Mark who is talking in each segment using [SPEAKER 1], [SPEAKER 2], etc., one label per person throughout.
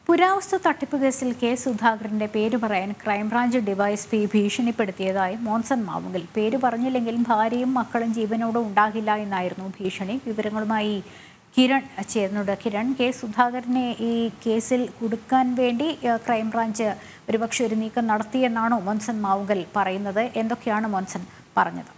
[SPEAKER 1] പുരാവസ്തു തട്ടിപ്പ് കേസിൽ കെ സുധാകരന്റെ പേര് പറയാൻ ക്രൈംബ്രാഞ്ച് ഡിവൈഎസ്പി ഭീഷണിപ്പെടുത്തിയതായി മോൻസൺ മാവുങ്കൽ പേര് പറഞ്ഞില്ലെങ്കിലും ഭാര്യയും മക്കളും ജീവനോടെ ഉണ്ടാകില്ല എന്നായിരുന്നു ഭീഷണി വിവരങ്ങളുമായി കിരൺ ചേർന്നുണ്ട് കിരൺ കെ സുധാകരനെ ഈ കേസിൽ കുടുക്കാൻ വേണ്ടി ഏഹ്, ക്രൈംബ്രാഞ്ച് ഒരുപക്ഷെ ഒരു നീക്കം നടത്തിയെന്നാണോ മോൻസൺ മാവുങ്കൽ പറയുന്നത് എന്തൊക്കെയാണ് മോൻസൺ പറഞ്ഞത്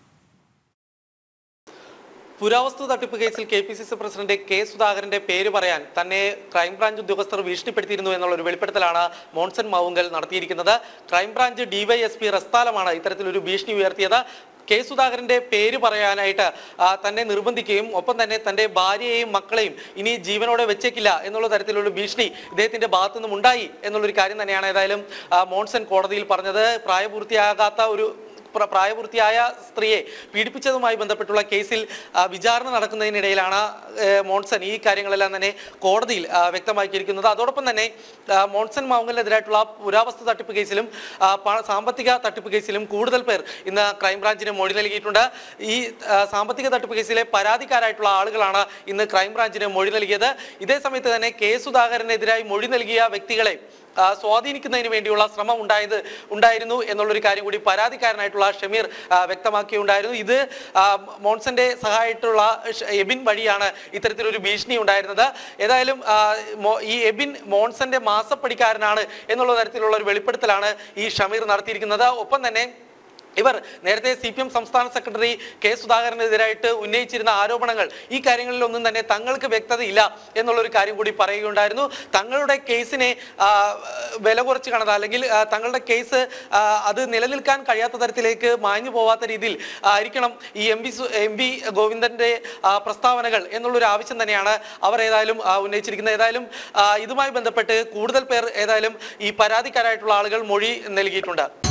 [SPEAKER 2] പുരാവസ്തു തട്ടിപ്പ് കേസിൽ K P C C president K സുധാകരന്റെ പേര് പറയാൻ തന്നെ ക്രൈംബ്രാഞ്ച് ഉദ്യോഗസ്ഥർ ഭീഷണിപ്പെടുത്തിയിരുന്നു എന്നുള്ള ഒരു വെളിപ്പെടുത്തലാണ് മോൺസൺ മാവുങ്കൽ നടത്തിയിരിക്കുന്നത് ക്രൈംബ്രാഞ്ച് ഡിവൈഎസ്പി റസ്താലമാണ് ഇത്തരത്തിലൊരു ഭീഷണി ഉയർത്തിയത് കെ സുധാകരന്റെ പേര് പറയാനായിട്ട് ആ, തന്നെ നിർബന്ധിക്കുകയും ഒപ്പം തന്നെ തന്റെ ഭാര്യയെയും മക്കളെയും ഇനി ജീവനോടെ വെച്ചേക്കില്ല എന്നുള്ള തരത്തിലുള്ള ഭീഷണി ഇദ്ദേഹത്തിന്റെ ഭാഗത്തു നിന്നും ഉണ്ടായി എന്നുള്ളൊരു കാര്യം തന്നെയാണ് ഏതായാലും ആ, മോൺസൺ കോടതിയിൽ പറഞ്ഞത് പ്രായപൂർത്തിയാകാത്ത ഒരു പ്ര- പ്രായപൂർത്തിയായ സ്ത്രീയെ പീഡിപ്പിച്ചതുമായി ബന്ധപ്പെട്ടുള്ള കേസിൽ ആ, വിചാരണ നടക്കുന്നതിനിടയിലാണ് ഏ, മോൺസൺ ഈ കാര്യങ്ങളെല്ലാം തന്നെ കോടതിയിൽ ആ, വ്യക്തമാക്കിയിരിക്കുന്നത് അതോടൊപ്പം തന്നെ ആ, മോൺസൺ മാവുങ്കലിനെതിരായിട്ടുള്ള പുരാവസ്തു തട്ടിപ്പ് കേസിലും ആ, പ- സാമ്പത്തിക തട്ടിപ്പ് കേസിലും കൂടുതൽ പേർ ഇന്ന് ക്രൈംബ്രാഞ്ചിന് മൊഴി നൽകിയിട്ടുണ്ട് ഈ ആ, സാമ്പത്തിക തട്ടിപ്പ് കേസിലെ പരാതിക്കാരായിട്ടുള്ള ആളുകളാണ് ഇന്ന് ക്രൈംബ്രാഞ്ചിന് മൊഴി നൽകിയത് ഇതേ സമയത്ത് തന്നെ കെ സുധാകരനെതിരായി മൊഴി നൽകിയ വ്യക്തികളെ ആ, സ്വാധീനിക്കുന്നതിന് വേണ്ടിയുള്ള ശ്രമം ഉണ്ടായത് ഉണ്ടായിരുന്നു എന്നുള്ളൊരു കാര്യം കൂടി പരാതിക്കാരനായിട്ടുള്ള ഷമീർ ആ, വ്യക്തമാക്കിയുണ്ടായിരുന്നു ഇത് ആ, മോൺസന്റെ സഹായിട്ടുള്ള ഷ- എബിൻ വഴിയാണ് ഇത്തരത്തിലൊരു ഭീഷണി ഉണ്ടായിരുന്നത് ഏതായാലും ആ, മോ- ഈ എബിൻ മോൺസന്റെ മാസപ്പടിക്കാരനാണ് എന്നുള്ള തരത്തിലുള്ള ഒരു വെളിപ്പെടുത്തലാണ് ഈ ഷമീർ നടത്തിയിരിക്കുന്നത് ഒപ്പം തന്നെ ഇവർ നേരത്തെ സി പി എം സംസ്ഥാന സെക്രട്ടറി കെ സുധാകരനെതിരായിട്ട് ഉന്നയിച്ചിരുന്ന ആരോപണങ്ങൾ ഈ കാര്യങ്ങളിലൊന്നും തന്നെ തങ്ങൾക്ക് വ്യക്തതയില്ല എന്നുള്ളൊരു കാര്യം കൂടി പറയുകയുണ്ടായിരുന്നു തങ്ങളുടെ കേസിനെ ആ, വില കുറച്ച് കാണുന്നത് അല്ലെങ്കിൽ ആ, തങ്ങളുടെ കേസ് ആ, അത് നിലനിൽക്കാൻ കഴിയാത്ത തരത്തിലേക്ക് മാഞ്ഞു പോവാത്ത രീതിയിൽ ആയിരിക്കണം ഈ എം പി എം പി ഗോവിന്ദന്റെ ആ, പ്രസ്താവനകൾ എന്നുള്ളൊരു ആവശ്യം തന്നെയാണ് അവർ ഏതായാലും ആ, ഉന്നയിച്ചിരിക്കുന്നത് ഏതായാലും ആ, ഇതുമായി ബന്ധപ്പെട്ട് കൂടുതൽ പേർ ഏതായാലും ഈ പരാതിക്കാരായിട്ടുള്ള ആളുകൾ മൊഴി നൽകിയിട്ടുണ്ട്